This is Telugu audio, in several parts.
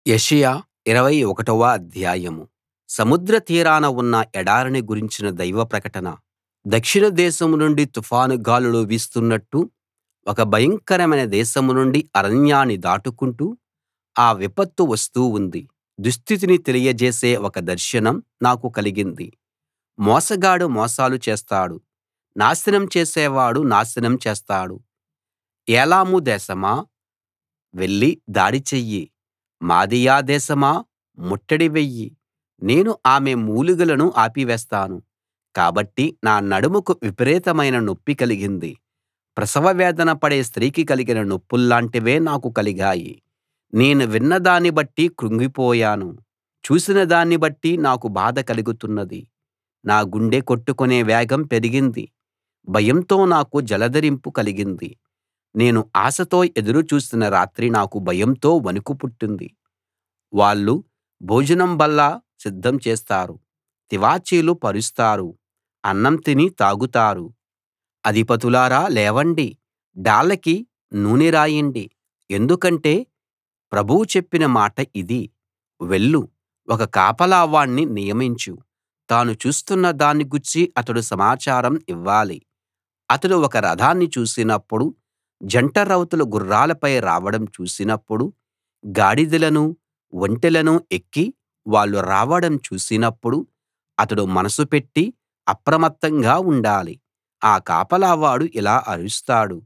యెషయా ఇరవై ఒకటవ అధ్యాయం సముద్ర తీరాన ఉన్న ఎడారిని గురించిన దైవ ప్రకటన దక్షిణ దేశం నుండి తుఫాను గాలులు వీస్తున్నట్టు ఒక భయంకరమైన దేశం నుండి అరణ్యాన్ని దాటుకుంటూ ఆ విపత్తు వస్తూ ఉంది దుస్థితిని తెలియజేసే ఒక దర్శనం నాకు కలిగింది మోసగాడు మోసాలు చేస్తాడు నాశనం చేసేవాడు నాశనం చేస్తాడు ఏలాము దేశమా వెళ్లి దాడి చెయ్యి మాదీయ దేశమా ముట్టడి వెయ్యి నేను ఆమె మూలుగలను ఆపివేస్తాను కాబట్టి నా నడుముకు విపరీతమైన నొప్పి కలిగింది ప్రసవ వేదన పడే స్త్రీకి కలిగిన నొప్పుల్లాంటివే నాకు కలిగాయి నేను విన్నదాన్ని బట్టి కృంగిపోయాను చూసిన దాన్ని బట్టి నాకు బాధ కలుగుతున్నది నా గుండె కొట్టుకునే వేగం పెరిగింది భయంతో నాకు జలదరింపు కలిగింది నేను ఆశతో ఎదురు చూసిన రాత్రి నాకు భయంతో వణుకు పుట్టింది వాళ్ళు భోజనం బల్ల సిద్ధం చేస్తారు తివాచీలు పరుస్తారు అన్నం తిని తాగుతారు అధిపతులారా లేవండి డాళ్ళకి నూనె రాయండి ఎందుకంటే ప్రభువు చెప్పిన మాట ఇది వెళ్ళు ఒక కాపలా వాణ్ణి నియమించు తాను చూస్తున్న దాన్ని గూర్చి అతడు సమాచారం ఇవ్వాలి అతడు ఒక రథాన్ని చూసినప్పుడు జంటరౌతులు గుర్రాలపై రావడం చూసినప్పుడు గాడిదలనూ ఒంటెలనూ ఎక్కి వాళ్ళు రావడం చూసినప్పుడు అతడు మనసు పెట్టి అప్రమత్తంగా ఉండాలి ఆ కాపలావాడు ఇలా అరుస్తాడు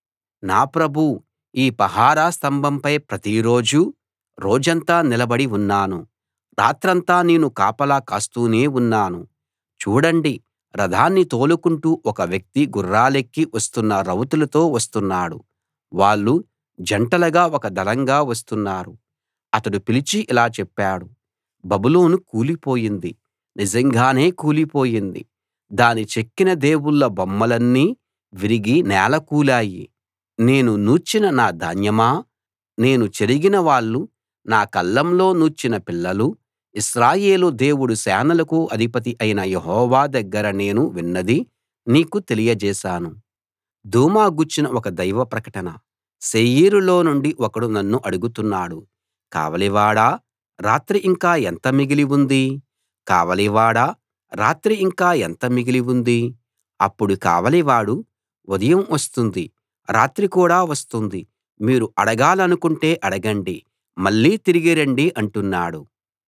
నా ప్రభూ ఈ పహారా స్తంభంపై ప్రతిరోజూ రోజంతా నిలబడి ఉన్నాను రాత్రంతా నేను కాపలా కాస్తూనే ఉన్నాను చూడండి రథాన్ని తోలుకుంటూ ఒక వ్యక్తి గుర్రాలెక్కి వస్తున్న రౌతులతో వస్తున్నాడు వాళ్ళు జంటలుగా ఒక దళంగా వస్తున్నారు అతడు పిలిచి ఇలా చెప్పాడు బబులోను కూలిపోయింది నిజంగానే కూలిపోయింది దాని చెక్కిన దేవుళ్ళ బొమ్మలన్నీ విరిగి నేలకూలాయి నేను నూర్చిన నా ధాన్యమా నేను చెరిగిన వాళ్ళు నా కళ్లంలో నూర్చిన పిల్లలూ ఇశ్రాయేలు దేవుడు సేనలకు అధిపతి అయిన యెహోవా దగ్గర నేను విన్నది నీకు తెలియజేశాను దూమా గూర్చిన ఒక దైవ ప్రకటన శేయీరులో నుండి ఒకడు నన్ను అడుగుతున్నాడు కావలివాడా రాత్రి ఇంకా ఎంత మిగిలి ఉంది కావలివాడా రాత్రి ఇంకా ఎంత మిగిలి ఉంది అప్పుడు కావలివాడు ఉదయం వస్తుంది రాత్రి కూడా వస్తుంది మీరు అడగాలనుకుంటే అడగండి మళ్ళీ తిరిగి రండి అంటున్నాడు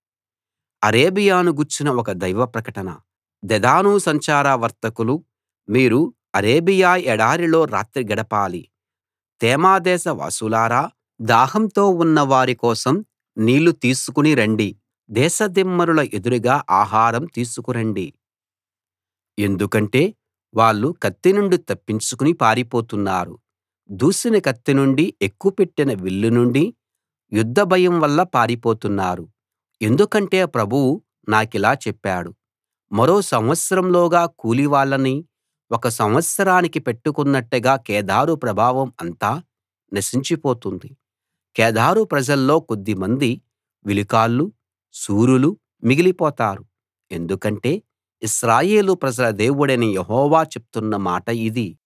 అరేబియాను గూర్చిన ఒక దైవ ప్రకటన దెదాను సంచార వర్తకులు మీరు అరేబియా ఎడారిలో రాత్రి గడపాలి తేమా దేశ వాసులారా దాహంతో ఉన్న వారి కోసం నీళ్లు తీసుకుని రండి దేశదిమ్మరుల ఎదురుగా ఆహారం తీసుకురండి ఎందుకంటే వాళ్ళు కత్తి నుండి తప్పించుకుని పారిపోతున్నారు దూసిన కత్తి నుండి ఎక్కుపెట్టిన విల్లు నుండి యుద్ధ భయం వల్ల పారిపోతున్నారు ఎందుకంటే ప్రభువు నాకిలా చెప్పాడు మరో సంవత్సరంలోగా కూలివాళ్ళని ఒక సంవత్సరానికి పెట్టుకున్నట్టుగా కేదారు ప్రభావం అంతా నశించిపోతుంది కేదారు ప్రజల్లో కొద్దిమంది విలుకాళ్ళూ శూరులూ మిగిలిపోతారు ఎందుకంటే ఇశ్రాయేలు ప్రజల దేవుడైన యెహోవా చెప్తున్న మాట ఇది